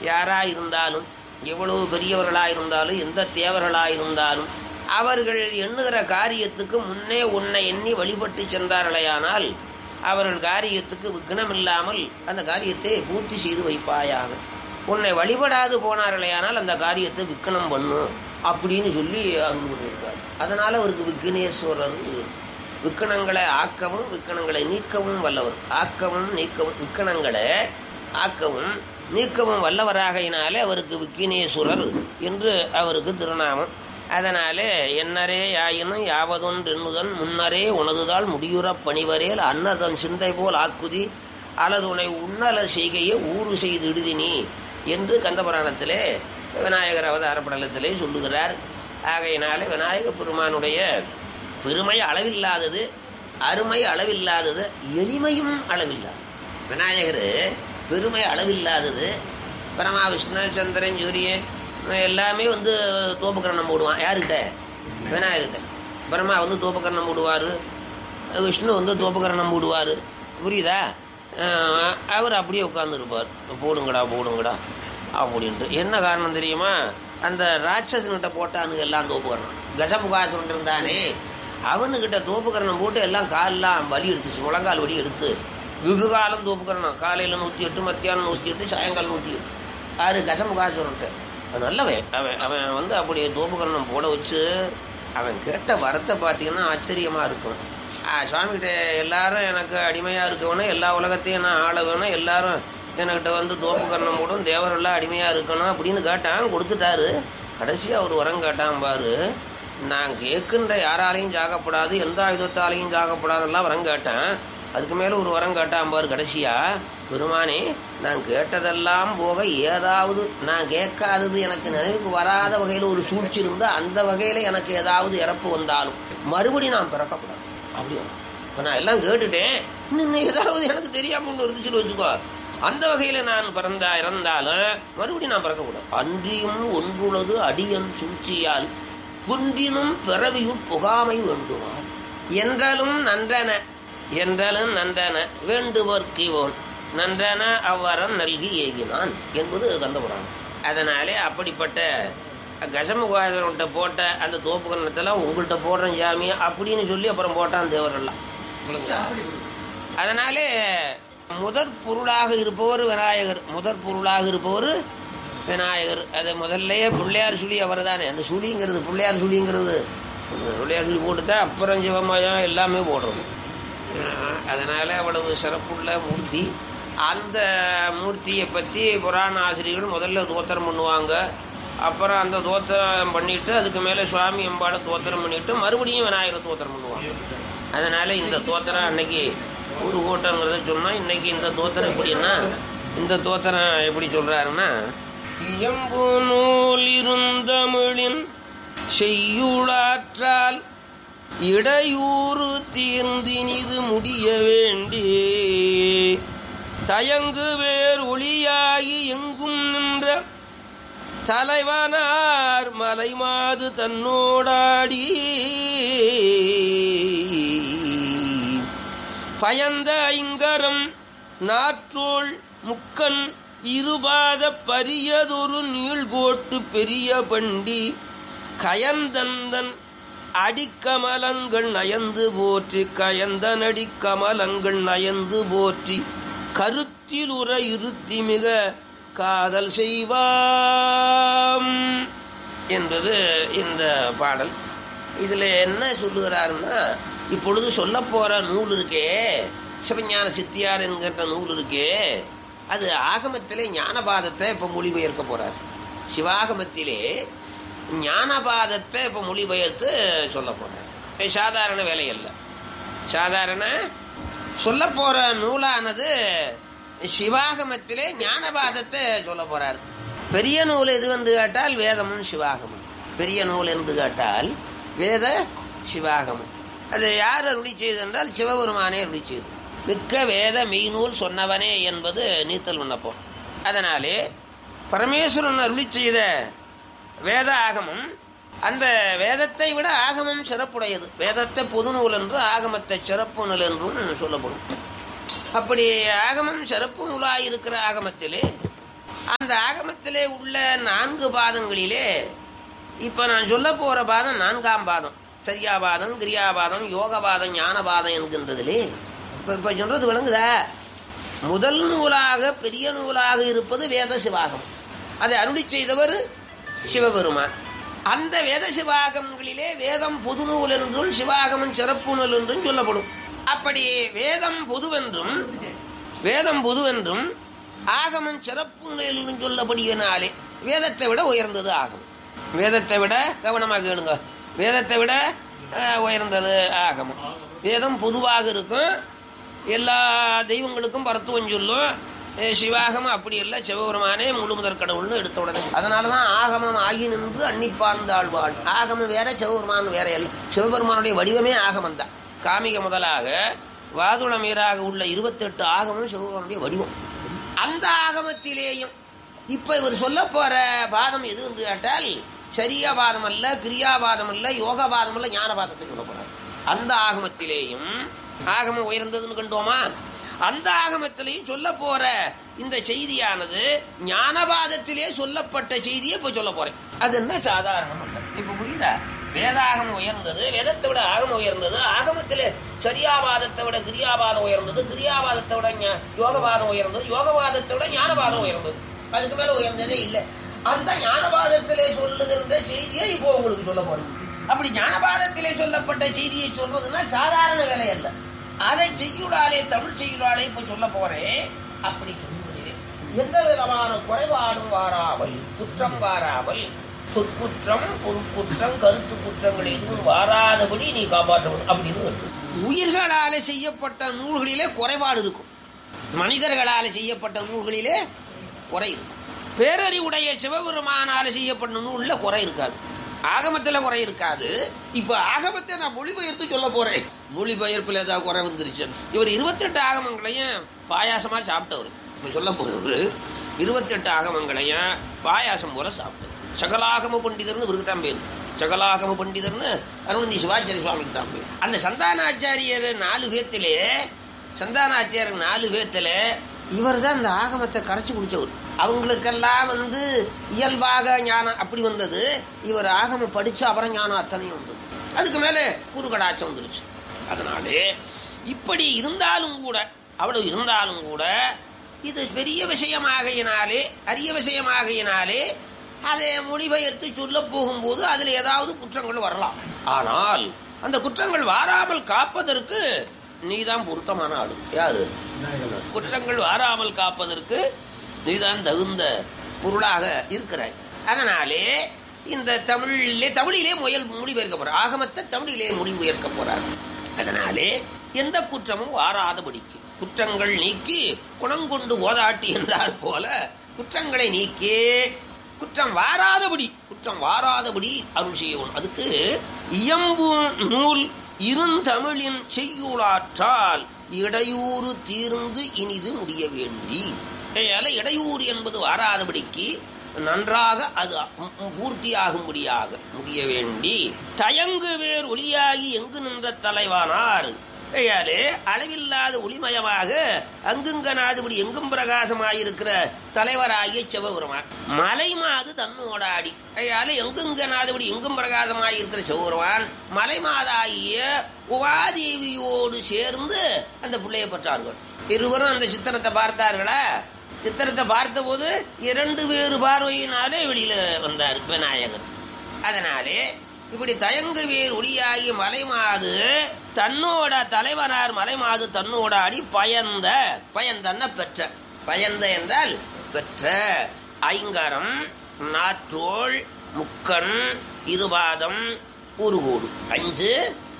யாரா இருந்தாலும் எவ்வளவு பெரியவர்களா இருந்தாலும் எந்த தேவர்களா இருந்தாலும் அவர்கள் எண்ணுகிற காரியத்துக்கு முன்னே உன்னை எண்ணி வழிபட்டு சென்றார்களேயானால் அவர்கள் காரியத்துக்கு விக்னம் இல்லாமல் அந்த காரியத்தை பூர்த்தி செய்து வைப்பாயாக உன்னை வழிபடாது போனார்களேயானால் அந்த காரியத்தை விக்கனம் பண்ணு அப்படின்னு சொல்லி அருள் பண்ணியிருக்கார் அதனால அவருக்கு விக்னேஸ்வரர் விக்கணங்களை ஆக்கவும் விக்கணங்களை நீக்கவும் வல்லவர் ஆக்கவும் நீக்கவும் விக்கணங்களை ஆக்கவும் நீக்கவும் வல்லவராகையினாலே அவருக்கு விக்கினேஸ்வரர் என்று அவருக்கு திருநாமம் அதனாலே என்னரே யாயினும் யாவதொன்று எண்ணுதன் முன்னரே உனதுதால் முடியுறப் பணிவரேல் அன்னதன் சிந்தை போல் ஆக்குதி அல்லதுனை உன்னலர் செய்கையை ஊறு செய்து இடுதினி என்று கந்தபுராணத்திலே விநாயகர் அவதார படலத்திலே சொல்லுகிறார் ஆகையினாலே விநாயக பெருமானுடைய பெருமை அளவில்லாதது அருமை அளவில்லாதது எளிமையும் அளவில்லாதது விநாயகர் பெருமை அளவில்லாதது பிரமா விஷ்ணு சந்திரன் சூரியன் எல்லாமே வந்து தோப்புக்கரணம் போடுவான் யாருக்கிட்ட விநாயகர்கிட்ட பிரம்மா வந்து தோப்புக்கரணம் போடுவார் விஷ்ணு வந்து தோப்புக்கரணம் போடுவார் புரியுதா அஹ் அவர் அப்படியே உட்காந்துருப்பார் போடுங்கடா போடுங்கடா அப்படின்ட்டு என்ன காரணம் தெரியுமா அந்த ராட்சசன்கிட்ட போட்டானுங்க எல்லாம் தோப்புக்கரணம் கஜமுகாசுரன் இருந்தானே அவனுக்கிட்ட தோப்புக்கரணம் போட்டு எல்லாம் காலெல்லாம் வலி எடுத்துச்சு முழங்கால் வலி எடுத்து வெகு காலம் தோப்புக்கரணம் காலையில் நூற்றி எட்டு மத்தியானம் நூற்றி எட்டு சாயங்காலம் நூற்றி எட்டு ஆறு கஜமுகாசுரன்ட்டு அது நல்லவன் அவன் அவன் வந்து அப்படி தோப்புக்கரணம் போட வச்சு அவன் கேட்ட வரத்தை பார்த்தீங்கன்னா ஆச்சரியமா இருக்கும் ஆ, சுவாமிகிட்ட எல்லாரும் எனக்கு அடிமையா இருக்கணும் எல்லா உலகத்தையும் நான் ஆள வேணும் எல்லாரும் என்கிட்ட வந்து தோப்புக்கரணம் போடும் தேவரெல்லாம் அடிமையா இருக்கணும் அப்படின்னு கேட்டான் கொடுத்துட்டாரு கடைசியா ஒரு வரம் கேட்டான் பாரு நான் கேட்கின்ற யாராலையும் ஜாகப்படாது எந்த ஆயுதத்தாலையும் ஜாகப்படாதெல்லாம் வரம் கேட்டேன் அதுக்கு மேல ஒரு வரம் கேட்டான் பாரு கடைசியா பெருமானே நான் கேட்டதெல்லாம் போக ஏதாவது நான் கேட்காதது எனக்கு நினைவுக்கு வராத வகையில் ஒரு சூழ்ச்சி இருந்தா அந்த வகையில எனக்கு ஏதாவது இறப்பு வந்தாலும் மறுபடி நான் பிறக்கப்படாது அப்படியே இப்ப நான் எல்லாம் கேட்டுட்டேன் இன்னும் ஏதாவது எனக்கு தெரியாம ஒன்று இருந்துச்சுன்னு வச்சுக்கோ அந்த வகையில நான் பிறந்தா இறந்தாலும் மறுபடியும் நான் பிறக்கக்கூடாது அன்றியும் ஒன்றுள்ளது அடியன் சூழ்ச்சியால் குன்றினும் பிறவியுள் புகாமை வேண்டுவான் என்றாலும் நன்றன என்றாலும் நன்றன வேண்டுவோர்க்கிவோன் நன்றன அவ்வரம் நல்கி ஏகினான் என்பது கந்தபுராணம் அதனாலே அப்படிப்பட்ட கஜமுகாசர்கிட்ட போட்ட அந்த தோப்பு கண்ணத்தெல்லாம் உங்கள்கிட்ட போடுறேன் சாமி அப்படின்னு சொல்லி அப்புறம் போட்டான் தேவரெல்லாம் புரியுங்களா? அதனாலே முதற் பொருளாக இருப்பவர் விநாயகர் முதற் பொருளாக இருப்பவர் விநாயகர் அது முதல்லயே பிள்ளையார் சுழி அவர் தானே அந்த சுழிங்கிறது பிள்ளையார் சுழிங்கிறது பிள்ளையார் சுழி போட்டுட்டா அப்புறம் சிவமயம் எல்லாமே போடுறோம் அஹ் அதனால அவ்வளவு சிறப்புள்ள மூர்த்தி அந்த மூர்த்தியை பற்றி புராண ஆசிரியர்கள் முதல்ல தோத்திரம் பண்ணுவாங்க அப்புறம் அந்த தோத்திரம் பண்ணிட்டு அதுக்கு மேலே சுவாமி அம்பாளை தோத்திரம் பண்ணிட்டு மறுபடியும் விநாயகரை தோத்திரம் பண்ணுவாங்க அதனால இந்த தோத்திரம் அன்னைக்கு ஒரு கூட்டங்கிறத சொன்னா இன்னைக்கு இந்த தோத்திரம் எப்படின்னா இந்த தோத்திரம் எப்படி சொல்றாருன்னா இயம்பு நூல் இருந்தமிழின் செய்யுளாற்றால் இடையூறு தீர்ந்தினிது முடிய வேண்டி தயங்கு வேர் ஒளியாகி எங்கும் நின்ற தலைவனார் மலைமாது தன்னோடாடி பயந்த ஐங்கரம் நாற்றோள் முக்கன் இருபாத பரியதொரு நீள்கோட்டு பெரிய பண்டி கயந்தந்தன் அடிக்கமலங்கள் நயந்து போற்றி கயந்தன் அடிக்கமலங்கள் நயந்து போற்றி கருத்தில் உற இருத்தி மிக காதல் செய்வாம் என்பது இந்த பாடல் இதுல என்ன சொல்லுகிறாருன்னா இப்பொழுது சொல்ல போற நூல் இருக்கே சிவஞான சித்தியார் என்கிற நூல் இருக்கே அது ஆகமத்திலே ஞானபாதத்தை இப்ப மொழிபெயர்க்க போறார் சிவாகமத்திலே ஞானபாதத்தை இப்ப மொழிபெயர்த்து சொல்ல போறார் இது சாதாரண வேலை அல்ல சாதாரண சொல்ல போற நூலானது சிவாகமத்திலே ஞானபாதத்தை சொல்ல போறார் பெரிய நூல் எது வந்து கேட்டால் வேதமும் சிவாகமும் பெரிய நூல் என்று கேட்டால் வேத சிவாகமும் அது யார் அருளி செய்து என்றால் சிவபெருமானே அருளி செய்து மிக்க வேத மெய்நூல் சொன்னவனே என்பது நீத்தல் விண்ணப்பம் அதனாலே பரமேஸ்வரன் அருளி செய்த வேத ஆகமம் அந்த வேதத்தை விட ஆகமம் சிறப்புடையது வேதத்தை பொது நூல் என்று ஆகமத்தை சிறப்பு நூல் என்றும் சொல்லப்படும் அப்படி ஆகமம் சிறப்பு நூலாயிருக்கிற ஆகமத்திலே அந்த ஆகமத்தை ஆகமத்திலே உள்ள நான்கு பாதங்களிலே இப்ப நான் சொல்ல போற பாதம் நான்காம் பாதம் சரியாபாதம் கிரியாபாதம் யோகபாதம் ஞானபாதம் என்கின்றதிலே இப்ப இப்ப சொல்றது விளங்குதா முதல் நூலாக பெரிய நூலாக இருப்பது வேத சிவாகம் அதை அருளி செய்தவர் சிவபெருமான் அந்த வேத சிவாகங்களிலே வேதம் பொது நூல் என்றும் சிவாகமம் சிறப்பு நூல் என்றும் சொல்லப்படும் அப்படி வேதம் பொதுவென்றும் வேதம் பொதுவென்றும் ஆகமம் சிறப்பு நூல் என்றும் சொல்லப்படுகிறனாலே வேதத்தை விட உயர்ந்தது ஆகும் வேதத்தை விட கவனமாக கேளுங்க வேதத்தை விட அஹ், உயர்ந்தது ஆகமம் வேதம் பொதுவாக இருக்கும் எல்லா தெய்வங்களுக்கும் பரத்துவம் சொல்லும் அஹ் சிவாகமம் அப்படி இல்லை சிவபெருமானே முழு முதற் கடவுள்னு எடுத்த உடனே அதனாலதான் ஆகமம் ஆகி நின்று அன்னிப்பார்ந்த ஆழ்வாள் ஆகமம் வேற சிவபெருமான் வேற இல்லை சிவபெருமானுடைய வடிவமே ஆகமம் தான் காமிக முதலாக வாதுள மீராக உள்ள இருபத்தெட்டு ஆகமம் சிவபெருமானுடைய வடிவம் அந்த ஆகமத்திலேயும் இப்ப இவர் சொல்ல போற பாதம் எது என்று கேட்டால் சரியாபாதம் அல்ல கிரியாபாதம் அல்ல யோகபாதம் அல்ல ஞானபாதத்தை சொல்ல போறார் அந்த ஆகமத்திலேயும் ஆகமம் உயர்ந்ததுன்னு கண்டோமா அந்த ஆகமத்திலையும் சொல்ல போற இந்த செய்தியானது ஞானபாதத்திலே சொல்லப்பட்ட செய்தியை இப்ப சொல்ல போறேன் அது என்ன சாதாரணம் அல்ல இப்ப புரியுதா வேதாகம் உயர்ந்தது வேதத்தை விட ஆகமம் உயர்ந்தது ஆகமத்திலே சரியாபாதத்தை விட கிரியாபாதம் உயர்ந்தது கிரியாபாதத்தை விட ஞா- யோகபாதம் உயர்ந்தது யோகபாதத்தை விட ஞானபாதம் உயர்ந்தது அதுக்கு மேல உயர்ந்ததே இல்லை அந்த ஞானபாதத்திலே சொல்லுகின்ற செய்தியை இப்போ உங்களுக்கு சொல்ல போறேன் அப்படி ஞானபாதத்திலே சொல்லப்பட்ட செய்தியை சொல்வதுன்னா சாதாரண வேலை அல்ல அதை செய்யுளாலே தமிழ் செய்யுளாலே இப்ப சொல்ல போறேன் அப்படி சொல்லுவதிலே எந்த விதமான குறைபாடும் வாராமல் குற்றம் வாராமல் சொற்குற்றம் பொருட்குற்றம் கருத்து குற்றங்கள் எதுவும் வாராதபடி நீ காப்பாற்றணும் அப்படின்னு இருக்கு. உயிர்களாலே செய்யப்பட்ட நூல்களிலே குறைபாடு இருக்கும் மனிதர்களாலே செய்யப்பட்ட நூல்களிலே குறை இருக்கும் பேரறிவுடைய சிவபெருமானால செய்யப்பட்ட நூல்ல குறை இருக்காது ஆகமத்துல குறை இருக்காது இப்ப ஆகமத்தை நான் மொழிபெயர்த்து சொல்ல போறேன் மொழிபெயர்ப்புல ஏதாவது குறை வந்துருச்சு இவர் இருபத்தெட்டு ஆகமங்களையும் பாயாசமா சாப்பிட்டவர் இப்ப சொல்ல போறவர் இருபத்தெட்டு ஆகமங்களையும் பாயாசம் போல சாப்பிட்டவர் சகலாகம பண்டிதர்னு இவருக்கு தான் பேரு சகலாகம பண்டிதர்னு அருணந்தி சிவாச்சாரிய சுவாமிக்கு தான் பேரு அந்த சந்தானாச்சாரியர் நாலு பேத்திலே சந்தானாச்சாரியர் நாலு பேத்துல இவர் தான் இந்த ஆகமத்தை கரைச்சு குடிச்சவர் அவங்களுக்கெல்லாம் வந்து இயல்பாக ஞானம் அப்படி வந்தது இவர் ஆகமம் படிச்சு அப்புறம் ஞானம் அத்தனையும் வந்தது அதுக்கு மேலே குறுகடாச்சம் வந்துருச்சு அதனாலே இப்படி இருந்தாலும் கூட அவ்வளவு இருந்தாலும் கூட இது பெரிய விஷயமாகையினாலே அரிய விஷயமாகையினாலே அதை மொழிபெயர்த்து சொல்ல போகும்போது அதுல ஏதாவது குற்றங்கள் வரலாம் ஆனால் அந்த குற்றங்கள் வாராமல் காப்பதற்கு நீதான் பொருத்தமான ஆளு யாரு குற்றங்கள் வாராமல் காப்பதற்கு நீதான் தகுந்த பொருளாக இருக்கிறாய் அதனாலே இந்த தமிழிலே தமிழிலே முயல் மொழிபெயர்க்க போறார் ஆகமத்தை தமிழிலே மொழிபெயர்க்க போறார் அதனாலே எந்த குற்றமும் வாராதபடிக்கு குற்றங்கள் நீக்கி குணங்கொண்டு ஓதாட்டி என்றார் போல குற்றங்களை நீக்கி குற்றம் வாராதபடி குற்றம் வாராதபடி அருள் செய்யணும் அதுக்கு இயம்பு நூல் இருந்தமிழின் செய்யுளாற்றால் இடையூறு தீர்ந்து இனிது முடிய வேண்டி ஏயால இடையூறு என்பது வாராதபடிக்கு நன்றாக அது பூர்த்தியாகும்படியாக முடிய வேண்டி தயங்கு வேர் ஒளியாகி எங்கு நின்ற தலைவானார் ஐயாலே அளவில்லாத ஒளிமயமாக அங்குங்கனாதுபடி எங்கும் பிரகாசமாயிருக்கிற தலைவராகிய சிவபெருமான் மலை மாது தன்னோடாடி ஐயாலே எங்குங்கனாதுபடி எங்கும் பிரகாசமாயிருக்கிற சிவபெருமான் மலை மாதாகிய உபாதேவியோடு சேர்ந்து அந்த பிள்ளையை பெற்றார்கள் இருவரும் அந்த சித்திரத்தை பார்த்தார்களா சித்திரத்தை பார்த்தபோது இரண்டு வேறு பார்வையினாலே வெளியில வந்தார் விநாயகர் அதனாலே இப்படி தயங்கு வேர் ஒளியாகி மலைமாது தன்னோட தலைவனார் மலைமாது தன்னோட அடி பயந்த பயந்தன்ன பெற்ற பயந்த என்றால் பெற்ற ஐங்கரம் நாற்றோள் முக்கண் இருபாதம் ஒரு கோடு அஞ்சு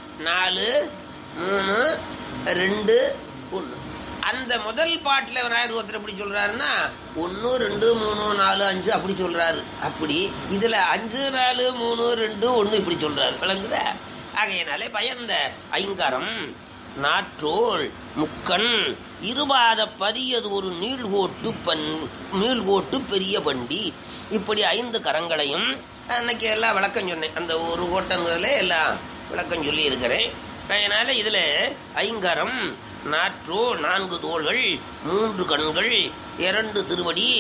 நாலு மூணு ரெண்டு ஒன்று அந்த முதல் பாட்டுல விநாயகர் ஒருத்தர் எப்படி சொல்றாருன்னா ஒன்னு ரெண்டு மூணு நாலு அஞ்சு அப்படி சொல்றாரு அப்படி இதுல அஞ்சு நாலு மூணு ரெண்டு ஒன்னு இப்படி சொல்றாரு விளங்குதா ஆகையினாலே பயந்த ஐங்கரம் நாற்றோள் முக்கண் இருபாத பதியது ஒரு நீள்கோட்டு பண் நீள்கோட்டு பெரிய பண்டி இப்படி ஐந்து கரங்களையும் அன்னைக்கு எல்லாம் விளக்கம் சொன்னேன் அந்த ஒரு கோட்டங்களே எல்லாம் விளக்கம் சொல்லி இருக்கிறேன் அதனால இதுல ஐங்கரம் நாற்றோ நான்கு தோள்கள் மூன்று கண்கள் இரண்டு திருவடி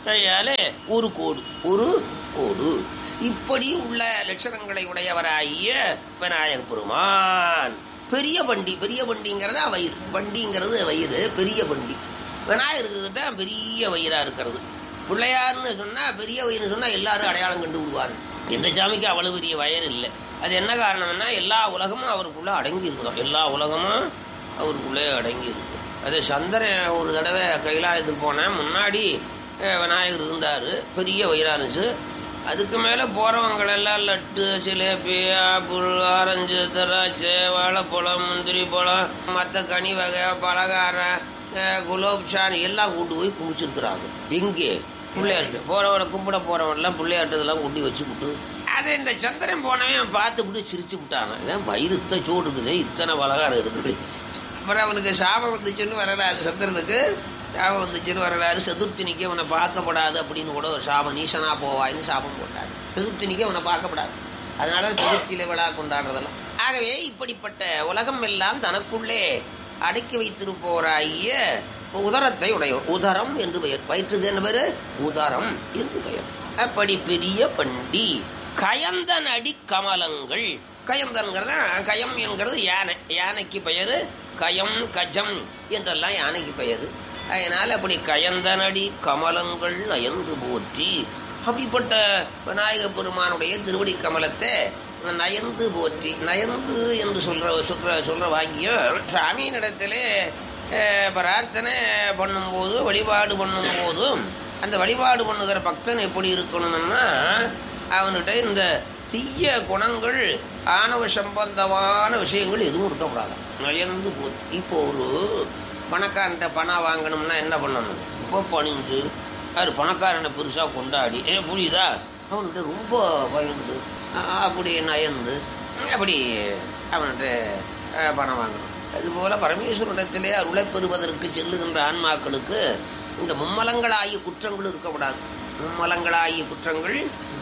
அதனால ஒரு கோடு ஒரு கோடு இப்படி உள்ள லட்சணங்களை உடையவராகிய விநாயக பெருமான் பெரிய வண்டி பெரிய வண்டிங்கிறது வயிறு வண்டிங்கிறது வயிறு பெரிய வண்டி விநாயகருக்கு தான் பெரிய வயிறா இருக்கிறது பிள்ளையார்னு சொன்னா பெரிய வயிறுன்னு சொன்னா எல்லாரும் அடையாளம் கண்டு விடுவார் எந்த சாமிக்கு அவ்வளவு பெரிய வயர் இல்லை அது என்ன காரணம்னா எல்லா உலகமும் அவருக்குள்ள அடங்கி இருக்குதாம் எல்லா உலகமும் அவருக்குள்ளே அடங்கி இருக்கு அது சந்திரன் ஒரு தடவை கைலாயத்துக்கு போனேன் முன்னாடி அஹ், விநாயகர் இருந்தார் பெரிய வயிறா இருந்துச்சு அதுக்கு மேலே போகிறவங்களெல்லாம் லட்டு ஜிலேபி ஆப்பிள் ஆரஞ்சு திராட்சை வாழைப்பழம் முந்திரி பழம் மற்ற கனி வகை பலகாரம் அஹ், குலோப் ஜான் எல்லாம் கொண்டு போய் குடிச்சிருக்கிறாங்க எங்கே பிள்ளையார்கிட்ட போறவனை கும்பிட போறவன்லாம் பிள்ளையார்ட்ட இதெல்லாம் கொண்டு வச்சு விட்டு அதை இந்த சந்திரன் போனவன் பார்த்து விட்டு சிரிச்சு விட்டாங்க இதான் வயிறுத்த சோடு இருக்குது இத்தனை பலகாரம் இருக்குது அப்புறம் அவனுக்கு சாபம் வந்துச்சுன்னு வரலாறு சந்திரனுக்கு சாபம் வந்துச்சுன்னு வரலாறு சதுர்த்தினிக்கு அவனை பார்க்கப்படாது அப்படின்னு கூட ஒரு சாபம் நீசனா போவாய்னு சாபம் போட்டார் சதுர்த்தினிக்கு அவனை பார்க்கப்படாது அதனால சதுர்த்தியில விழா கொண்டாடுறதெல்லாம் ஆகவே இப்படிப்பட்ட உலகம் எல்லாம் தனக்குள்ளே அடக்கி வைத்திருப்போராகிய உதரத்தை உடையவர் உதரம் என்று பெயர் வயிற்றுக்கு என்ன பேரு உதரம் என்று பெயர் அப்படி பெரிய பண்டி கயந்தன் அடி கமலங்கள் கயந்தன்கிறது கயம் என்கிறது யானை யானைக்கு பெயரு கயம் கஜம் என்றெல்லாம் யானைக்கு பெயரு அதனால அப்படி கயந்தனடி கமலங்கள் நயந்து போற்றி அப்படிப்பட்ட விநாயக பெருமானுடைய திருவடி கமலத்தை நயந்து போற்றி நயந்து என்று சொல்ற சொல்ற சொல்ற வாக்கியம் சாமியினிடத்திலே அஹ், பிரார்த்தனை பண்ணும்போது வழிபாடு பண்ணும்போதும் அந்த வழிபாடு பண்ணுகிற பக்தன் எப்படி இருக்கணும்னா அவன்கிட்ட இந்த தீய குணங்கள் ஆணவ சம்பந்தமான விஷயங்கள் எதுவும் இருக்கக்கூடாது நயந்து போற்றி இப்போ ஒரு பணக்காரன்ட்ட பணம் வாங்கணும்னா என்ன பண்ணணும் இப்போ பணிஞ்சு அது பணக்காரனை பெருசாக கொண்டாடி ஏ புரியுதா அவன்கிட்ட ரொம்ப பயந்து அஹ், அப்படி நயந்து அப்படி அவன்கிட்ட அஹ், பணம் வாங்கணும் அதுபோல பரமேஸ்வரனிடத்திலே அருளை பெறுவதற்கு செல்லுகின்ற ஆன்மாக்களுக்கு இந்த மும்மலங்களாகிய குற்றங்கள் இருக்கக்கூடாது மும்மலங்களாகிய குற்றங்கள்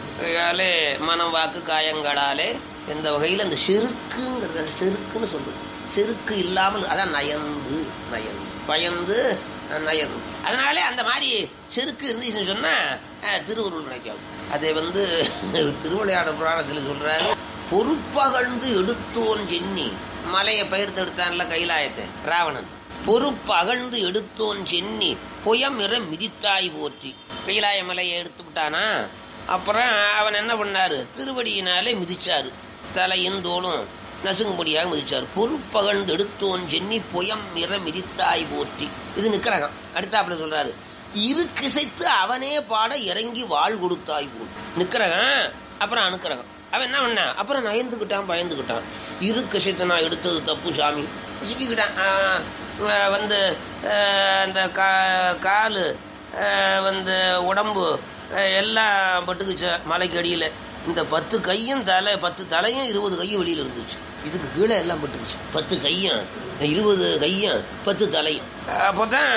ஆலே மனம் வாக்கு காயங்களாலே எந்த வகையில் அந்த செருக்குங்கிறது அது செருக்குன்னு சொல்லுது செருக்கு இல்லாமல் அதான் நயந்து நயந்து பயந்து அஹ், நயந்து அதனாலே அந்த மாதிரி செருக்கு இருந்துச்சுன்னு சொன்னா அஹ், திருவருள் நினைக்காது அதை வந்து திருவிளையாட புராணத்தில் சொல்றாரு பொறுப்பகழ்ந்து எடுத்தோன் சென்னி மலையை பயிர்த்தெடுத்தான்ல கைலாயத்தை ராவணன் பொறுப்பு அகழ்ந்து எடுத்தோன் சென்னி புயமிற மிதித்தாய் போற்றி கைலாய மலையை எடுத்து விட்டானா அப்புறம் அவன் என்ன பண்ணாரு திருவடியினாலே மிதிச்சாரு தலையும் தோளும் நசுங்கும்படியாக மிதிச்சார் பொறுப்பகழ்ந்து எடுத்தோன் சென்னி புயம் மிற மிதித்தாய் போற்றி இது நிக்கிறகம் அடுத்தாப்புல சொல்றாரு இரு கிசைத்து அவனே பாட இறங்கி வாழ் கொடுத்தாய் போல் நிக்கிறகம் அப்புறம் அணுக்கிறகம் அவன் என்ன பண்ணான் அப்புறம் நயந்துக்கிட்டான் பயந்துக்கிட்டான் இரு கஷத்தை நான் எடுத்தது தப்பு சாமி சிக்கிக்கிட்டான் ஆஹ், ஆஹ், வந்து ஆஹ், அந்த கா காலு ஆஹ், வந்து உடம்பு ஆஹ், எல்லாம் பட்டுக்குச்சு மலைக்கு அடியில் இந்த பத்து கையும் தலை பத்து தலையும் இருபது கையும் வெளியில் இருந்துச்சு இதுக்கு கீழே எல்லாம் பட்டுருச்சு பத்து கையும் இருபது கையும் பத்து தலையும் அப்போதான்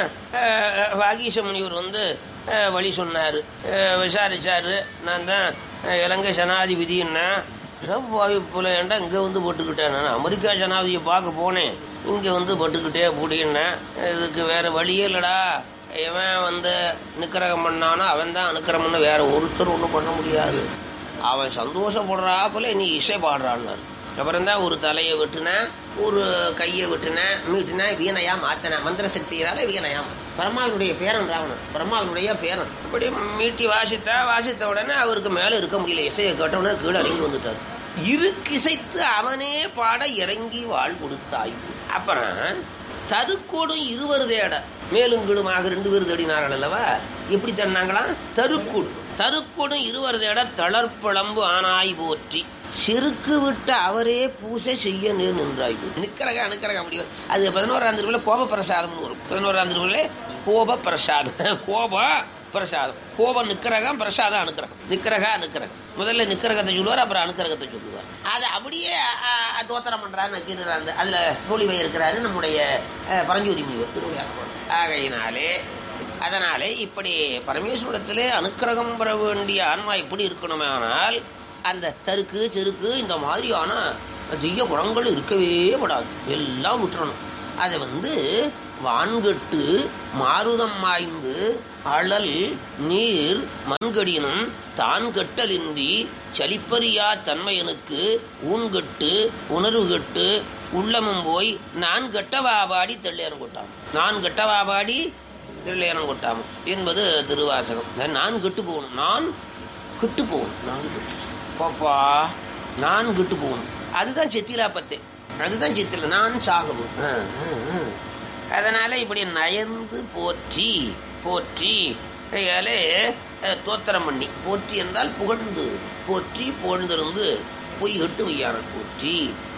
வாகீச முனிவர் வந்து அஹ், வழி சொன்னார் விசாரிச்சாரு நான் தான் அஹ், இலங்கை ஜனாதிபதினா வாய்ப்புல ஏன்டா இங்கே வந்து போட்டுக்கிட்டேன் நான் அமெரிக்கா ஜனாதிபதியை பார்க்க போனேன் இங்கே வந்து போட்டுக்கிட்டே அப்படின்னேன் இதுக்கு வேற வழியே இல்லடா இவன் வந்து நிக்கிரகம் பண்ணானா அவன் தான் அனுக்கிரமம்னு வேற ஒருத்தர் ஒன்றும் பண்ண முடியாது அவன் சந்தோஷப்படுறாப்புல நீ இசை பாடுறான்னாரு அப்புறம் தான் ஒரு தலையை வெட்டினேன் ஒரு கையை வெட்டினேன் மீட்டினேன் வீணையா மாத்தினேன் மந்திர சக்தியினால வீணையா மாத்தினேன். பிரம்மாவினுடைய பேரன் ராவணன் பிரம்மாவினுடைய பேரன் அப்படி மீட்டி வாசித்தா வாசித்த உடனே அவருக்கு மேல இருக்க முடியல இசையை கேட்ட உடனே கீழே இறங்கி வந்துட்டார் இருக்கிசைத்து அவனே பாட இறங்கி வாழ் கொடுத்தாய் அப்புறம் தருக்கோடும் இருவர் தேட மேலும் கீழுமாக ரெண்டு பேர் தேடினார்கள் அல்லவா எப்படி தண்ணாங்களாம் தருக்கூடு தருக்கோடும் இருவர் தேட தளர்ப்பழம்பு ஆனாய் போற்றி செருக்கு விட்ட அவரே பூசை செய்ய நேர் நின்றாய் நிக்கிறக அணுக்கிறக முடியும் அது பதினோராம் திருவிழா கோப பிரசாதம்னு வரும் பதினோராம் திருவிழா கோப பிரசாதம் கோப பிரசாதம் கோபம் நிக்கிறகம் பிரசாதம் அணுக்கிறகம் நிக்கிறகா அணுக்கிறகம் முதல்ல நிக்கிறகத்தை சொல்லுவார் அப்புறம் அணுக்கிறகத்தை சொல்லுவார் அதை அப்படியே அ, அ, தோத்திரம் பண்றாரு நக்கீரர் அதுல மொழிபெயர் இருக்கிறாரு நம்முடைய அ, பரஞ்சோதி முனிவர் திருவிழா ஆகையினாலே அதனாலே இப்படி பரமேஸ்வரத்திலே அனுக்கிரகம் பெற வேண்டிய ஆன்மா எப்படி இருக்கணுமானால் அந்த தருக்கு செருக்கு இந்த மாதிரியான தீய குணங்கள் இருக்கவே படாது எல்லாம் விட்டுறணும் அதை வந்து வான்கட்டு மாருதம் மாய்ந்து அழல் நீர் மண்கடினும் தான் கட்டலின்றி சலிப்பறியா தன்மையனுக்கு ஊன்கட்டு உணர்வு கட்டு உள்ளமும் போய் நான் கட்டவாபாடி தெள்ளையனம் கொட்டாம் நான் கட்டவாபாடி தெள்ளையனம் கொட்டாம் என்பது திருவாசகம் நான் கெட்டு போகணும் நான் கெட்டு போகணும் நான் கெட்டு பாப்பா நான் கெட்டு போகணும் அதுதான் செத்திலாப்பத்தே அதுதான் செத்தில நான் சாகணும் ஆ, ஆ, ஆ. அதனால இப்படி நயந்து போற்றி போற்றி கையாலே அஹ், தோத்திரம் பண்ணி போற்றி என்றால் புகழ்ந்து போற்றி புகழ்ந்திருந்து பொய் எட்டு வையாரன் போற்றி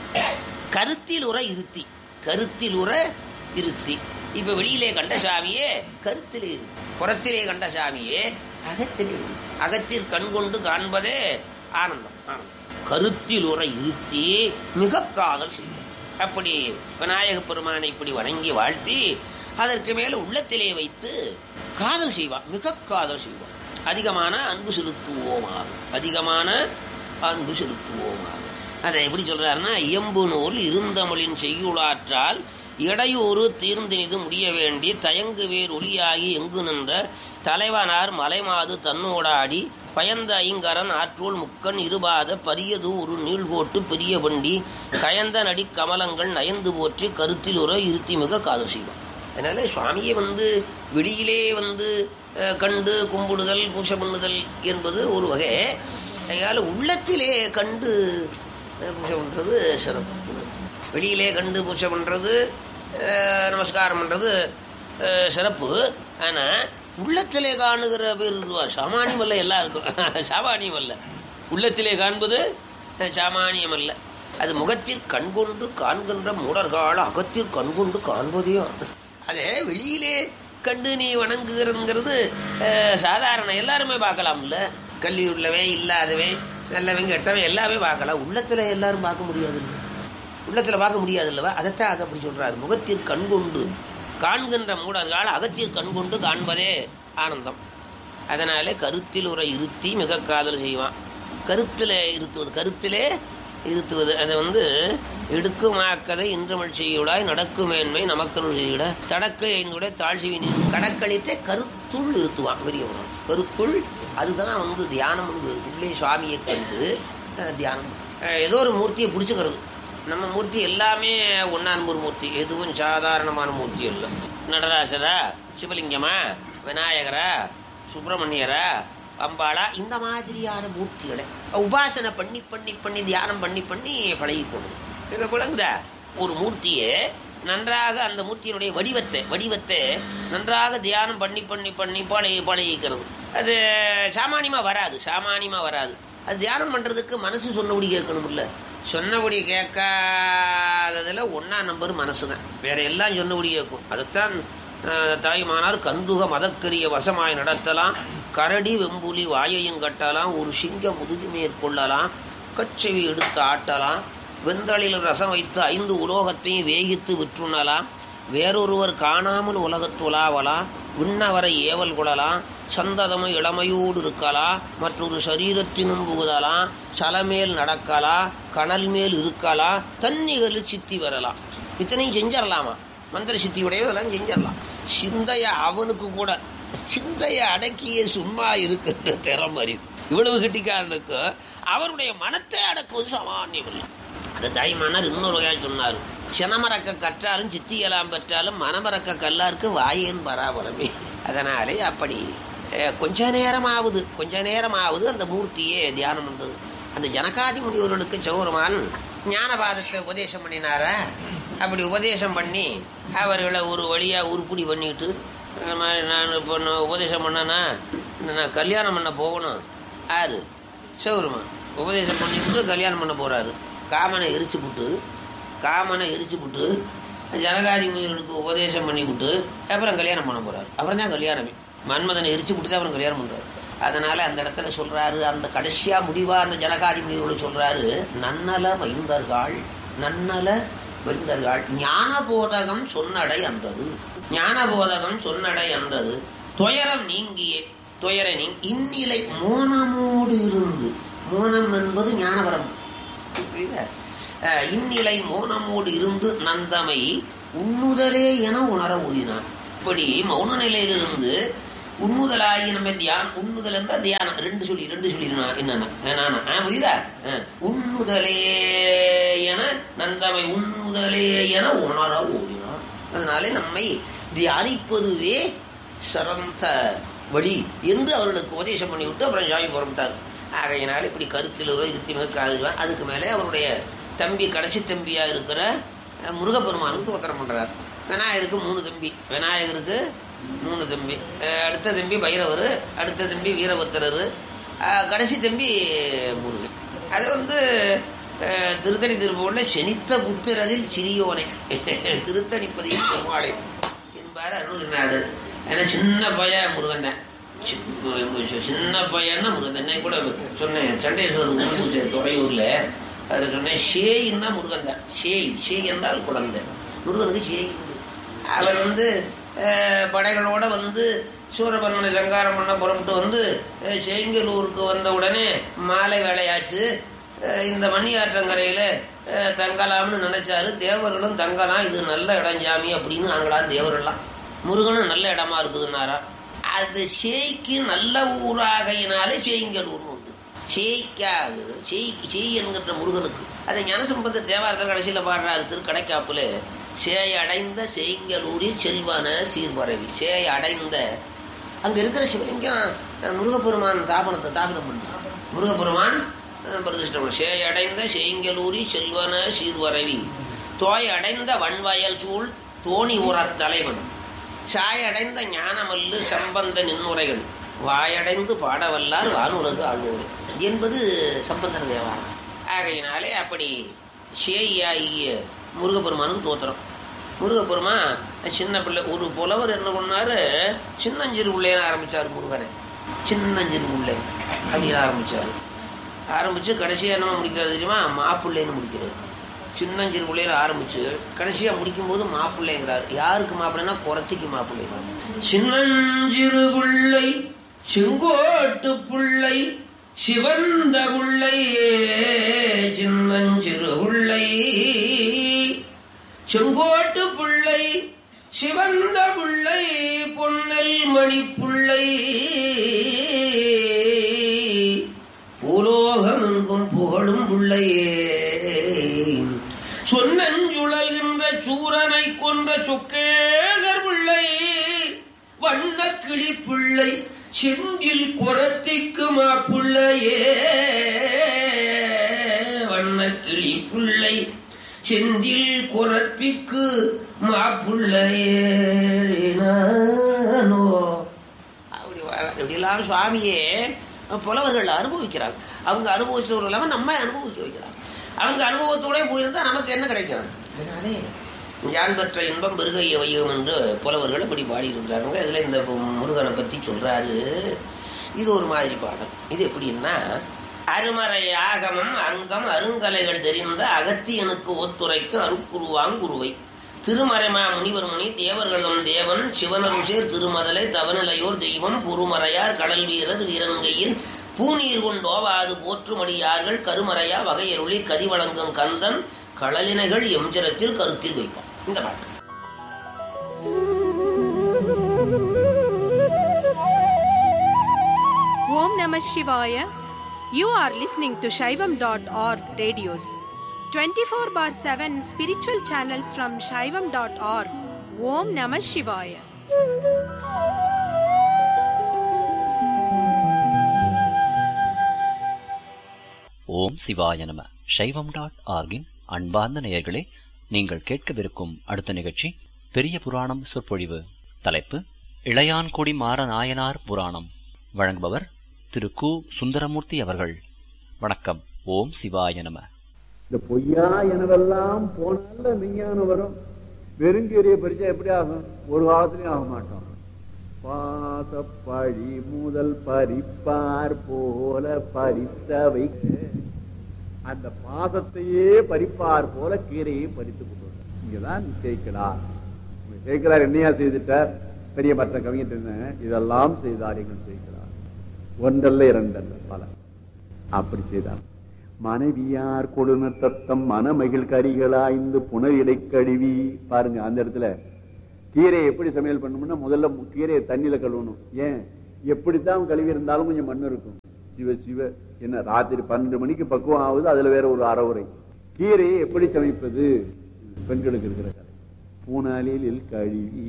கருத்தில் உற இருத்தி கருத்தில் உற இருத்தி இப்ப வெளியிலே கண்ட சாமியே கருத்திலே இரு புறத்திலே கண்ட சாமியே அகத்திலே இரு அகத்தில் கண் கொண்டு காண்பதே ஆனந்தம் ஆனந்தம் கருத்தில் உற இருத்தி மிக காதல் செய்யும் அப்படி விநாயக பெருமானை இப்படி வணங்கி வாழ்த்தி அதற்கு மேல உள்ளத்திலே வைத்து காதல் செய்வான் மிக காதல் செய்வான் அதிகமான அன்பு செலுத்துவோமாக அதிகமான அன்பு செலுத்துவோமாக அதை எப்படி சொல்றாருன்னா இயம்பு நூல் இருந்தமிழின் செய்யுளாற்றால் இடையூறு தீர்ந்தினிது முடிய வேண்டி தயங்கு வேர் ஒளியாகி எங்கு நின்ற தலைவனார் மலைமாது தன்னோடாடி பயந்த ஐங்கரன் ஆற்றோல் முக்கன் இருபாத பரியது ஒரு நீள்கோட்டு பெரிய வண்டி கயந்த நடி கமலங்கள் நயந்து போற்றி கருத்தில் உற இருத்தி மிக காதல் செய்வான் அதனால சுவாமியை வந்து வெளியிலே வந்து அஹ், கண்டு கும்பிடுதல் பூசை பண்ணுதல் என்பது ஒரு வகை அதனால உள்ளத்திலே கண்டு அஹ், பூஜை பண்றது சிறப்பு வெளியிலே கண்டு பூஜை பண்றது அஹ், நமஸ்காரம் பண்றது அஹ், சிறப்பு ஆனா உள்ளத்திலே காணுகிற பேர் இதுவா சாமானியம் அல்ல எல்லாருக்கும் சாமானியம் அல்ல உள்ளத்திலே காண்பது அஹ், சாமானியம் அல்ல அது முகத்தில் கண்கொண்டு காண்கின்ற மூடர்கால அகத்தில் கண்கொண்டு காண்பதே அதே வெளியிலே கண்டு நீ வணங்குகிறதுங்கிறது அஹ், சாதாரண எல்லாருமே பார்க்கலாம்ல கல்வி உள்ளவே இல்லாதவே நல்லவன் கெட்டவன் எல்லாமே பார்க்கலாம் உள்ளத்துல எல்லாரும் பார்க்க முடியாது உள்ளத்துல பார்க்க முடியாது இல்லவா அதைத்தான் அதை அப்படி சொல்றாரு முகத்தில் கண்கொண்டு காண்கின்ற மூடர்கள் அகத்தில் கண்கொண்டு காண்பதே ஆனந்தம் அதனாலே கருத்தில் உரை இருத்தி மிக காதல் செய்வான் கருத்துல இருத்துவது கருத்திலே இருத்துவது அதை வந்து எடுக்குமாக்கதை இன்றமிழ் செய்யுளாய் நடக்கும் மேன்மை நமக்கருள் செய்யுட தடக்க ஐந்துடைய தாழ்ச்சிவின் கடக்களிட்டே கருத்துள் இருத்துவான் பெரியவன் கருத்துள் அதுதான் வந்து தியானம் உள்ளே சுவாமியை கண்டு அஹ், தியானம் அஹ், ஏதோ ஒரு மூர்த்தியை பிடிச்சுக்கிறது நம்ம மூர்த்தி எல்லாமே ஒன்னான்பூர் மூர்த்தி எதுவும் சாதாரணமான மூர்த்தி இல்லை நடராசரா சிவலிங்கமா விநாயகரா சுப்பிரமணியரா அம்பாளா இந்த மாதிரியான மூர்த்திகளை உபாசனை பண்ணி பண்ணி பண்ணி தியானம் பண்ணி பண்ணி பழகிக்கணும் இது விளங்குதா ஒரு மூர்த்தியை நன்றாக அந்த மூர்த்தியினுடைய வடிவத்தை வடிவத்தை நன்றாக தியானம் பண்ணி பண்ணி பண்ணி பழகி பழகிக்கிறது அது சாமானியமா வராது சாமானியமா வராது அது தியானம் பண்றதுக்கு மனசு சொன்னபடி கேட்கணும்ல சொன்னபடி கேட்காததுல ஒன்னா நம்பர் மனசு தான் வேற எல்லாம் சொன்னபடி கேட்கும் அதுதான் அஹ், தாய்மானார் கந்துக மதக்கரிய வசமாய் நடத்தலாம் கரடி வெம்புலி வாயையும் கட்டலாம் ஒரு சிங்க முதுகு மேற்கொள்ளலாம் கட்செவி எடுத்து ஆட்டலாம் வெந்தளில் ரசம் வைத்து ஐந்து உலோகத்தையும் வேகித்து விற்றுணலாம் வேறொருவர் காணாமல் உலகத்துலாவலாம் விண்ணவரை ஏவல் கொள்ளலாம் சந்ததமும் இளமையோடு இருக்கலாம் மற்றொரு சரீரத்தினும் புகுதலாம் சலமேல் நடக்கலாம் கனல் மேல் இருக்கலாம் தன்னிகளில் சித்தி வரலாம் இத்தனையும் செஞ்சிடலாமா மந்திர சித்தியுடையதெல்லாம் செஞ்சிடலாம் சிந்தைய அவனுக்கு கூட சிந்தைய அடக்கிய சும்மா இருக்கின்ற திறம் அறிது இவ்வளவு கிட்டிக்காரனுக்கு அவருடைய மனத்தை அடக்குவது சாமானியம் இல்லை அந்த தாய்மானார் இன்னொரு வகையாக சொன்னார் சினமறக்க கற்றாலும் சித்தியலாம் பெற்றாலும் மனமறக்க கல்லாருக்கு வாயேன் பராபரமே அதனாலே அப்படி அஹ், கொஞ்ச நேரமாவது கொஞ்ச நேரமாவது அந்த மூர்த்தியே தியானம் பண்றது அந்த ஜனகாதி முனிவர்களுக்கு சௌரமான் ஞானபாதத்தை உபதேசம் பண்ணினாரா அப்படி உபதேசம் பண்ணி அவர்களை ஒரு வழியா உருப்படி பண்ணிட்டு இந்த மாதிரி நான் இப்போ நான் உபதேசம் பண்ணனா நான் கல்யாணம் பண்ண போகணும் யாரு சிவருமான் உபதேசம் பண்ணிவிட்டு கல்யாணம் பண்ண போறாரு காமனை எரிச்சு புட்டு காமனை எரிச்சு புட்டு ஜனகாதி முனிவர்களுக்கு உபதேசம் பண்ணி விட்டு அப்புறம் கல்யாணம் பண்ண போறாரு அப்புறம் தான் கல்யாணமே மன்மதனை எரிச்சு விட்டு தான் அப்புறம் கல்யாணம் பண்றாரு அதனால அந்த இடத்துல சொல்றாரு அந்த கடைசியா முடிவா அந்த ஜனகாதி முனிவர்கள் சொல்றாரு நன்னல வைந்தர்கள் நன்னல வைந்தர்கள் ஞான போதகம் சொன்னடை என்றது ஞான போதகம் சொன்னடை என்றது துயரம் நீங்கியே துயர நீ இந்நிலை மோனமோடு இருந்து மோனம் என்பது ஞானவரம் புரியுதா அஹ் இந்நிலை மௌனமோடு இருந்து நந்தமை உண்ணுதலே என உணர ஊதினான் இப்படி மௌன நிலையிலிருந்து உண்ணுதலாகி நம்ம தியானம் உண்ணுதல் என்ற தியானம் ரெண்டு சொல்லி ரெண்டு சொல்லி என்னன்னா புரியுதா அஹ், உண்ணுதலே என நந்தமை உண்ணுதலே என உணர ஓடினார் அதனாலே நம்மை தியானிப்பதுவே சிறந்த வழி என்று அவர்களுக்கு உபதேசம் பண்ணிவிட்டு அப்புறம் சாமி புறப்பட்டார் ஆகையினால இப்படி கருத்தில் ஒரு இருத்தி மிக அதுக்கு மேலே அவருடைய தம்பி கடைசி தம்பியா இருக்கிற அஹ், முருகப்பெருமானுக்கு தோத்திரம் பண்றார் விநாயகருக்கு மூணு தம்பி விநாயகருக்கு மூணு தம்பி அஹ், அடுத்த தம்பி பைரவர் அடுத்த தம்பி வீரபத்திரர் அஹ், கடைசி தம்பி முருகன் அது வந்து அஹ், திருத்தணி திருப்பூர்ல செனித்த புத்திரரில் சிறியோனே திருத்தணிப்பதியில் பெருமாளே என்பார் அருள்நாதர் ஏன்னா சின்ன பையன் முருகன் தான் சி- சின்ன பையன்னா முருகன் தான் நான் கூட சொன்னேன் சண்டேஸ்வரர் ஊர் துறையூர்ல அது சொன்னேன் ஷேயின்னா முருகன் தான் ஷேய் ஷேய் என்றால் குழந்தை முருகனுக்கு ஷேய் உண்டு அவர் வந்து அஹ், படைகளோட வந்து சூரபன்மனை சங்காரம் பண்ண புறப்பட்டு வந்து அஹ், செங்கலூருக்கு வந்த உடனே மாலை வேலையாச்சு அஹ், இந்த மணியாற்றங்கரையில அஹ், தங்கலாம்னு நினைச்சாரு தேவர்களும் தங்கலாம் இது நல்ல இடம் சாமி அப்படின்னு நாங்களாம் தேவர்கள்லாம் முருகனும் நல்ல இடமா இருக்குதுன்னாரா அது சேய்க்கு நல்ல ஊராகையினாலே சேய்ங்கலூர்னு உண்டு சேய்க்காக சேய் சேய் என்கின்ற முருகனுக்கு அதை ஞானசம்பந்த தேவாரத்தில் கடைசியில் பாடுறாரு திருக்கடைக்காப்புல சேய் அடைந்த சேய்ங்கலூரில் செல்வன சீர்பரவி சேய் அடைந்த அங்க இருக்கிற சிவலிங்கம் அஹ், முருகப்பெருமான் தாபனத்தை தாபனம் பண்ணான் முருகப்பெருமான் அஹ், பிரதிஷ்டம் பண்ணான். சேய் அடைந்த சேய்ங்கலூரி செல்வன சீர்வரவி தோய் அடைந்த வன்வயல் சூழ் தோணி உரத் தலைவன் சாயடைந்த ஞானமல்லு சம்பந்த நின்னுரைகள் வாயடைந்து பாடவல்லார் வானுலகு ஆழ்வோர் என்பது சம்பந்தன தேவாரம் ஆகையினாலே அப்படி சேயாகிய முருகப்பெருமானுக்கு தோத்திரம் முருகப்பெருமான் சின்ன பிள்ளை ஒரு புலவர் என்ன பண்ணாரு சின்னஞ்சிறு பிள்ளைன்னு ஆரம்பிச்சாரு முருகனை சின்னஞ்சிறு பிள்ளை அப்படின்னு ஆரம்பிச்சாரு ஆரம்பிச்சு கடைசியா என்ன முடிக்கிறது தெரியுமா மாப்பிள்ளைன்னு முடிக்கிறாரு சின்னஞ்சிறு பிள்ளையில ஆரம்பிச்சு கடைசியா முடிக்கும் போது மாப்பிள்ளைங்கிறார் யாருக்கு மாப்பிள்ளைன்னா குரத்திக்கு மாப்பிள்ளை சின்னஞ்சிறு பிள்ளை செங்கோட்டு பிள்ளை சிவந்த பிள்ளை சின்னஞ்சிறு பிள்ளை செங்கோட்டு பிள்ளை சிவந்த பிள்ளை பொன்னல் மணி பிள்ளை பூலோகம் எங்கும் புகழும் பிள்ளையே சொன்னஞ்சுழல்கின்ற சூரனை கொன்ற சொக்கேகர் பிள்ளை வண்ணக்கிளி பிள்ளை செந்தில் குரத்திக்கு மாப்பிள்ளையே வண்ணக்கிளி பிள்ளை செந்தில் குரத்திக்கு மாப்பிள்ளையே நானோ அப்படி வர- இப்படிலாம் சுவாமியே புலவர்கள் அனுபவிக்கிறாங்க அவங்க அனுபவிச்சவர்கள் இல்லாம நம்ம அனுபவிக்க வைக்கிறாங்க அவங்க அனுபவத்தோட போயிருந்தா நமக்கு என்ன கிடைக்கும் அதனாலே யான் பெற்ற இன்பம் பெருகைய வையம் என்று புலவர்கள் இப்படி பாடியிருக்கிறாங்க இதுல இந்த முருகனை பத்தி சொல்றாரு இது ஒரு மாதிரி பாடம் இது எப்படின்னா அருமறை ஆகமம் அங்கம் அருங்கலைகள் தெரிந்த அகத்தியனுக்கு ஒத்துரைக்கும் அருக்குருவாங்குருவை திருமறைமா முனிவர் முனி தேவர்களும் தேவன் சிவனருசேர் திருமதலை தவநிலையோர் தெய்வம் புருமறையார் கடல் வீரர் வீரன்கையில் பூநீர் கொண்டோவாது போற்றுமடியார்கள் கருமறையா வகையருளி கதி வழங்கும் கந்தன் களலினைகள் எம்ஜரத்தில் கருத்தில் வைப்பான் இந்த பாட்டு Om Namah Shivaya. You are listening to Shaivam.org radios. 24 bar 7 spiritual channels from Shaivam.org. Om Namah Shivaya. ஓம் சிவாய நம சைவம் டாட் ஆர்கின் அன்பார்ந்த நேயர்களே நீங்கள் கேட்கவிருக்கும் அடுத்த நிகழ்ச்சி பெரிய புராணம் சொற்பொழிவு தலைப்பு இளையான்குடி மாற நாயனார் புராணம் வழங்குபவர் திரு கு சுந்தரமூர்த்தி அவர்கள் வணக்கம் ஓம் சிவாய நம இந்த பொய்யா எனவெல்லாம் போனால மெய்ஞானம் வரும் வெறுங்கீரிய பரிச்சை எப்படி ஆகும் ஒரு காலத்திலையும் ஆக மாட்டோம் பாசப்பழி முதல் பறிப்பார் போல பறித்தவை அந்த பாசத்தையே பறிப்பார் போல கீரையை பறித்து கொண்டு வந்தார். இங்கதான் சேர்க்கிறார் சேர்க்கிறார் என்னையா செய்துட்டார் பெரிய மற்ற கவிஞர் என்ன இதெல்லாம் செய்தார் எங்கள் சேர்க்கிறார் ஒன்றல்ல இரண்டல்ல பல அப்படி செய்தார் மனைவியார் கொடுனர் தத்தம் மனமகிழ் கரிகளாய்ந்து புனர் இடைக்கழுவி பாருங்க அந்த இடத்துல கீரையை எப்படி சமையல் பண்ணணும்னா முதல்ல மு- கீரையை தண்ணியில கழுவணும் ஏன் எப்படித்தான் கழுவி இருந்தாலும் கொஞ்சம் மண் இருக்கும் சிவ சிவ என்ன ராத்திரி பன்னெண்டு மணிக்கு பக்குவம் ஆகுது அதுல வேற ஒரு அறவுரை கீரையை எப்படி சமைப்பது பெண்களுக்கு இருக்கிற கதை பூனாலில் கழுவி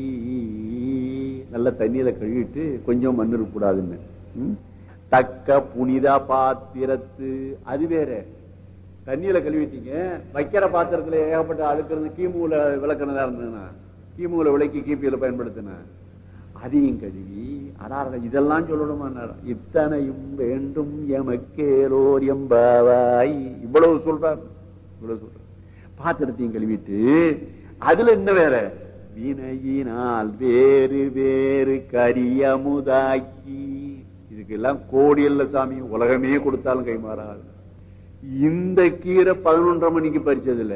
நல்ல தண்ணியில கழுவிட்டு கொஞ்சம் மண் இருக்கக்கூடாதுன்னு ம்? தக்க புனித பாத்திரத்து அது வேற தண்ணியில கழுவிட்டீங்க வைக்கிற பாத்திரத்துல ஏகப்பட்ட அழுக்கிறது கீமுல விளக்குனதா இருந்ததுன்னா கீமுல விளக்கி கீப்பியில பயன்படுத்தின அதையும் கழுவி அடார இதெல்லாம் சொல்லணுமா இத்தனையும் வேண்டும் எமக்கேலோர் எம்பாவாய் இவ்வளவு சொல்றார் இவ்வளவு சொல்றார் பாத்திரத்தையும் கழுவிட்டு அதுல என்ன வேற வினையினால் வேறு வேறு கரியமுதாக்கி இதுக்கெல்லாம் கோடி இல்ல சாமி உலகமே கொடுத்தாலும் கைமாறாது இந்த கீரை பதினொன்றரை மணிக்கு பறிச்சதுல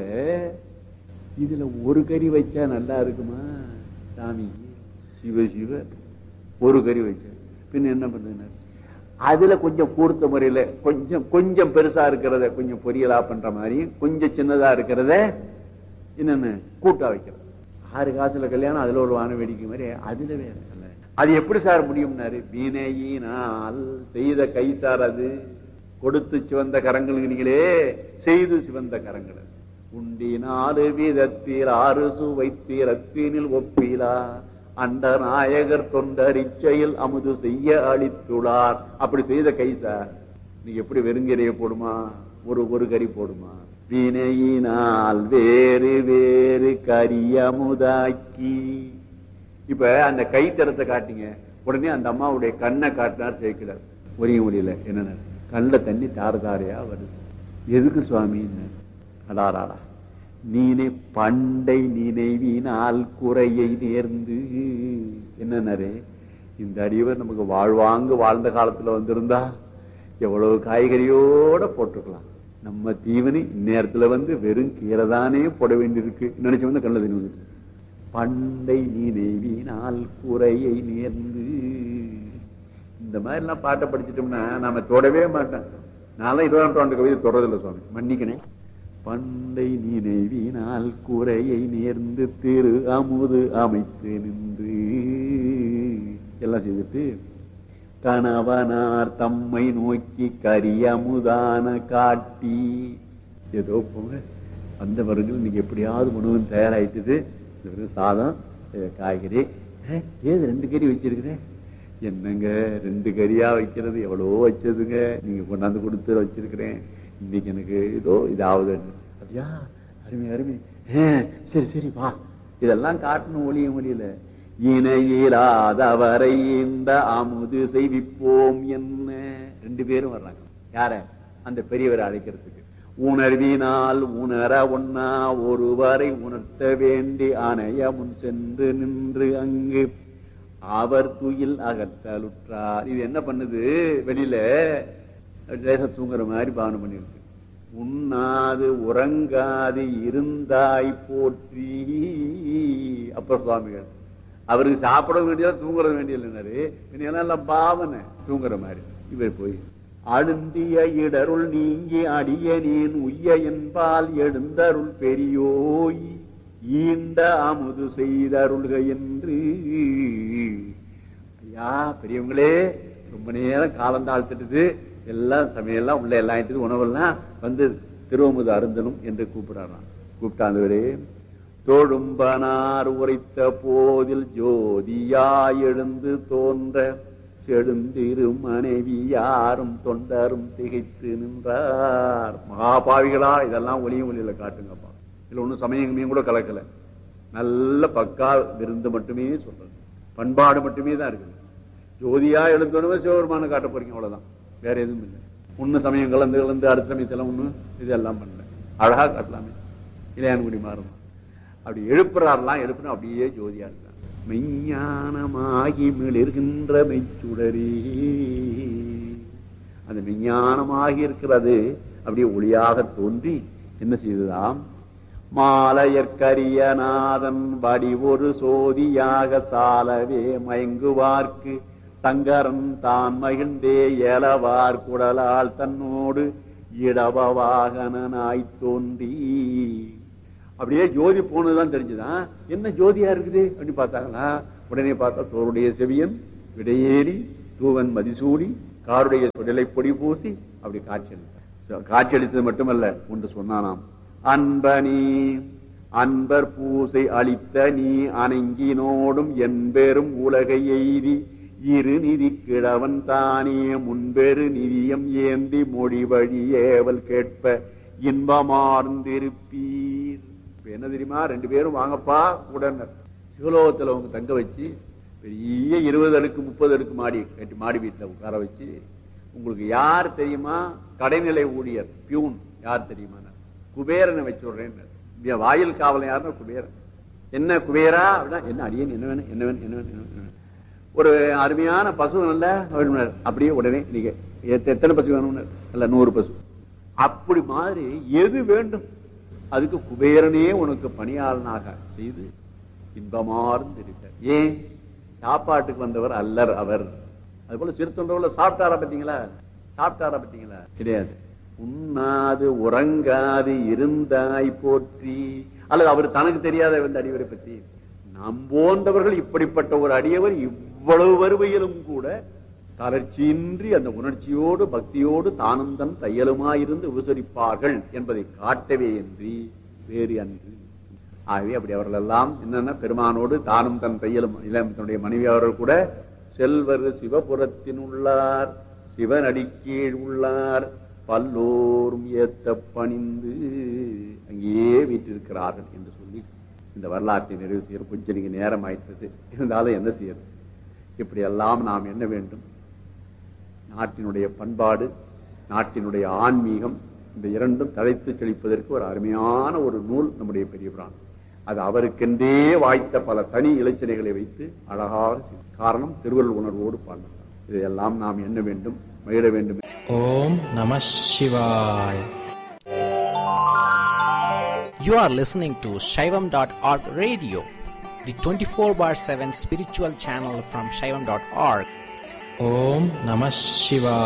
இதுல ஒரு கறி வச்சா நல்லா இருக்குமா சாமி சிவ சிவ ஒரு கறி வச்சா பின்ன என்ன பண்ணுங்க அதுல கொஞ்சம் கூர்த்த முறையில கொஞ்சம் கொஞ்சம் பெருசா இருக்கிறத கொஞ்சம் பொரியலா பண்ற மாதிரி கொஞ்சம் சின்னதா இருக்கிறத என்னன்னு கூட்டா வைக்கிறது ஆறு காசுல கல்யாணம் அதுல ஒரு வான வேடிக்கை மாதிரி அதுல வேற இல்ல. அது எப்படி சார் முடியும்னாரு வினையினால் செய்த கை சார் அது கொடுத்து சிவந்த கரங்களுங்கிறீங்களே செய்து சிவந்த கரங்கள் அது. உண்டினாறு விதத்தீர் ஆறு சுவைத்தீரத்தீனில் ஒப்பிலா அண்ட நாயகர் தொண்டரிச்சையில் அமுது செய்ய அளித்துள்ளார் அப்படி செய்த கை சார் நீ எப்படி வெறுங்கரைய போடுமா ஒரு ஒரு கறி போடுமா வினையினால் வேறு வேறு கரியமுதாக்கி இப்ப அந்த கைத்தரத்தை காட்டிங்க உடனே அந்த அம்மாவுடைய கண்ணை காட்டினார் சேர்க்கிறார் ஒரே முடியல என்னன்னா கண்ணுல தண்ணி தார தாரையா வருது எதுக்கு சுவாமி அடாராடா நீனே பண்டை நினைவினால் குறையை நேர்ந்து என்னன்னரே இந்த அறிவர் நமக்கு வாழ்வாங்கு வாழ்ந்த காலத்துல வந்திருந்தா எவ்வளவு காய்கறியோட போட்டுக்கலாம் நம்ம தீவனி இந்நேரத்துல வந்து வெறும் கீரை தானே போட வேண்டியிருக்கு நினைச்சு வந்து கண்ணுல தண்ணி வந்துட்டு பண்டை நினைவினால் குறையை நேர்ந்து இந்த மாதிரி எல்லாம் பாட்டை படிச்சிட்டோம்னா நாம தொடவே மாட்டோம் நான்லாம் இருபதாம் நூற்றாண்டு கவிதை தொடரதில்லை சுவாமி மன்னிக்கணே பண்டை நினைவினால் குறையை நேர்ந்து திரு அமுது அமைத்து நின்று எல்லாம் செய்துட்டு கணவனார் தம்மை நோக்கி கரியமுதான காட்டி ஏதோ போங்க வந்தவர்கள் இன்னைக்கு எப்படியாவது உணவு தயாராயிட்டது இந்த வெறும் சாதம் இது காய்கறி அஹ், ஏது ரெண்டு கறி வச்சிருக்கிறேன் என்னங்க ரெண்டு கறியா வைக்கிறது எவ்வளவோ வச்சதுங்க நீங்க கொண்டாந்து கொடுத்து வச்சிருக்கிறேன் இன்னைக்கு எனக்கு இதோ இதாவது அப்படியா அருமை அருமை அஹ், சரி சரி வா இதெல்லாம் காட்டணும் ஒளிய முடியல இணையிலாதவரை இந்த அமுது செய்விப்போம் என்ன ரெண்டு பேரும் வர்றாங்க யார அந்த பெரியவரை அழைக்கிறதுக்கு உணர்வினால் உணர ஒன்னா ஒருவரை உணர்த்த வேண்டி அணைய முன் சென்று நின்று அங்கு அவர் துயில் அகற்றலுற்றார் இது என்ன பண்ணுது வெளியில லேசா தூங்குற மாதிரி பாவனை பண்ணிருக்கு உண்ணாது உறங்காது இருந்தாய் போற்றி அப்பர் சுவாமிகள் அவருக்கு சாப்பிட வேண்டியதா தூங்குறது வேண்டியது எல்லாம் பாவனை தூங்குற மாதிரி இவர் போய் அழுந்திய இடருள் நீங்கி அடியனேன் உய்ய என்பால் எழுந்தருள் பெரியோய் ஈண்ட அமுது செய்தருள்க என்று ஐயா பெரியவங்களே ரொம்ப நேரம் காலம் தாழ்த்திட்டது எல்லாம் சமையல்லாம் உள்ள எல்லாம் ஆயிட்டது உணவெல்லாம் வந்து திருவமுது அருந்தனும் என்று கூப்பிடுறாராம் கூப்பிட்டாந்தவரே தொழும்பனார் உரைத்த போதில் ஜோதியாய் எழுந்து தோன்ற செழுந்திரு மனைவி யாரும் தொண்டரும் திகைத்து நின்றார் மகாபாவிகளா இதெல்லாம் ஒளியும் ஒளியில காட்டுங்கப்பா இதுல ஒண்ணும் சமயங்களையும் கூட கலக்கல நல்ல பக்கா விருந்து மட்டுமே சொல்றது பண்பாடு மட்டுமே தான் இருக்குது ஜோதியா எழுந்தோடவே சிவபெருமான காட்ட போறீங்க அவ்வளவுதான் வேற எதுவும் இல்லை ஒண்ணு சமயம் கலந்து கலந்து அடுத்த சமயத்துல ஒண்ணு இதெல்லாம் பண்ணல அழகா காட்டலாமே இளையான்குடி மாறும் அப்படி எழுப்புறாரெல்லாம் எழுப்புனா அப்படியே ஜோதியா இருக்காங்க மெஞ்ஞானமாகி மிளிர்கின்ற மெய்ச்சுடரே அந்த விஞ்ஞானமாகி இருக்கிறது அப்படியே ஒளியாக தோன்றி என்ன செய்ததாம் மாலையற்கரியநாதன் வடி ஒரு சோதியாக சாலவே மயங்குவார்க்கு சங்கரன் தான் மகிழ்ந்தே ஏலவார் குடலால் தன்னோடு இடவ வாகனனாய் தோன்றி அப்படியே ஜோதி போனதுதான் தெரிஞ்சுதான் என்ன ஜோதியா இருக்குது அப்படின்னு பார்த்தாங்களா உடனே பார்த்தா தோருடைய செவியன் விடையேறி தூவன் மதிசூடி காருடைய சுடலை பொடி பூசி அப்படி காட்சியளித்தார் காட்சியளித்தது மட்டுமல்ல ஒன்று சொன்னானாம் அன்பனி அன்பர் பூசை அளித்த நீ அணங்கினோடும் என்பெரும் உலகை எய்தி இரு நிதி கிழவன் தானே முன்பெரு நிதியம் ஏந்தி மொழி வழி ஏவல் கேட்ப இன்பமார்ந்திருப்பீர் இப்ப என்ன தெரியுமா ரெண்டு பேரும் வாங்கப்பா உடனே சிவலோகத்துல அவங்க தங்க வச்சு பெரிய இருபது அடுக்கு முப்பது அடுக்கு மாடி கட்டி மாடி வீட்டுல உட்கார வச்சு உங்களுக்கு யார் தெரியுமா கடைநிலை ஊழியர் பியூன் யார் தெரியுமா குபேரனை வச்சு விடுறேன் வாயில் காவலன் யாருன்னா குபேரன் என்ன குபேரா அப்படின்னா என்ன அடியேன் என்ன வேணும் என்ன வேணும் என்ன வேணும் என்ன வேணும் ஒரு அருமையான பசு நல்ல வேணும்னாரு. அப்படியே உடனே நீங்க எத்த- எத்தனை பசு வேணும்னாரு இல்ல நூறு பசு அப்படி மாதிரி எது வேண்டும் அதுக்கு குபேரனே உனக்கு பணியாளனாக செய்து இன்பமார்ந்து இருக்கார் ஏன் சாப்பாட்டுக்கு வந்தவர் அல்லர் அவர் அது போல சிறுத்தொண்டவுல சாப்பிட்டாரா பாத்தீங்களா சாப்பிட்டாரா பாத்தீங்களா கிடையாது உண்ணாது உறங்காது இருந்தாய் போற்றி அல்லது அவர் தனக்கு தெரியாத இந்த அடிவரை பற்றி நம் போன்றவர்கள் இப்படிப்பட்ட ஒரு அடியவர் இவ்வளவு வருவையிலும் கூட தளர்ச்சியின்றி அந்த உணர்ச்சியோடு பக்தியோடு தானும் தன் தையலுமாயிருந்து உபசரிப்பார்கள் என்பதை காட்டவே என்று வேறு அன்று ஆகவே அப்படி அவர்கள் எல்லாம் என்னன்னா பெருமானோடு தானும் தன் தையலும் இளம் தன்னுடைய மனைவி அவர்கள் கூட செல்வர் சிவபுரத்தின் உள்ளார் சிவனடிக்கீழ் உள்ளார் பல்லோரும் ஏத்த பணிந்து அங்கேயே வீட்டிருக்கிறார்கள் என்று சொல்லி இந்த வரலாற்றை நிறைவு செய்ய கொஞ்சம் நீங்க நேரம் ஆயிட்டது இருந்தாலும் என்ன செய்யறது இப்படி எல்லாம் நாம் என்ன வேண்டும் நாட்டினுடைய பண்பாடு நாட்டினுடைய ஆன்மீகம் இந்த இரண்டும் தழைத்து செழிப்பதற்கு ஒரு அருமையான ஒரு நூல் நம்முடைய பெரிய புராணம் அது அவருக்கென்றே வாய்த்த பல தனி இலச்சனைகளை வைத்து அழகாக செய்து- காரணம் திருவள்ளுவர் உணர்வோடு பாடினார் இதையெல்லாம் நாம் என்ன வேண்டும் மகிழ வேண்டும் Om Namah Shivaya. You are listening to Shaivam.org radio, the 24 bar 7 spiritual channel from Shaivam.org. Om Namah Shivaya.